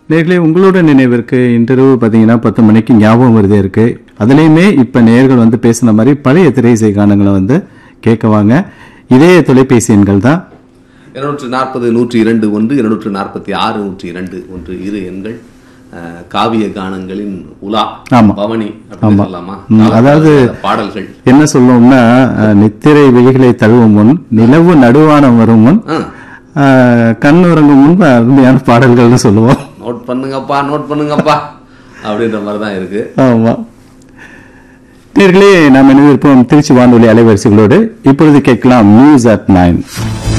நேர்களே உங்களோட நினைவிற்கு இன்டர்வியூ பார்த்தீங்கன்னா பத்து மணிக்கு ஞாபகம் வருதே இருக்கு அதுலேயுமே இப்போ நேர்கள் வந்து பேசின மாதிரி பழைய திரைசை கானங்களை வந்து கேட்கவாங்க இதே தொலைபேசி எண்கள் தான் இருநூற்று நாற்பது நூற்றி இரண்டு ஒன்று இருநூற்று நாற்பத்தி ஆறு நூற்றி இரண்டு ஒன்று இரு எண்கள் அஹ், காவிய கானங்களின் உலா ஆமா. பவனி அப்படின்னு சொல்லலாமா ம், அதாவது பாடல்கள் என்ன சொல்லுவோம்னா அஹ், நித்திரை விழிகளை தழுவும் முன் நிலவு நடுவானம் வரும் முன் ஆ, அஹ், கண் உறங்கும் முன்பு அருமையான பாடல்கள்னு சொல்லுவோம் நோட் பண்ணுங்கப்பா நோட் பண்ணுங்கப்பா அப்படின்ற மாதிரி தான் இருக்கு ஆமா நேர்களே நாம் இணைந்திருப்போம் திருச்சி வானொலி அலைவரிசைகளோடு இப்பொழுது கேட்கலாம் நியூஸ் அட் நைன்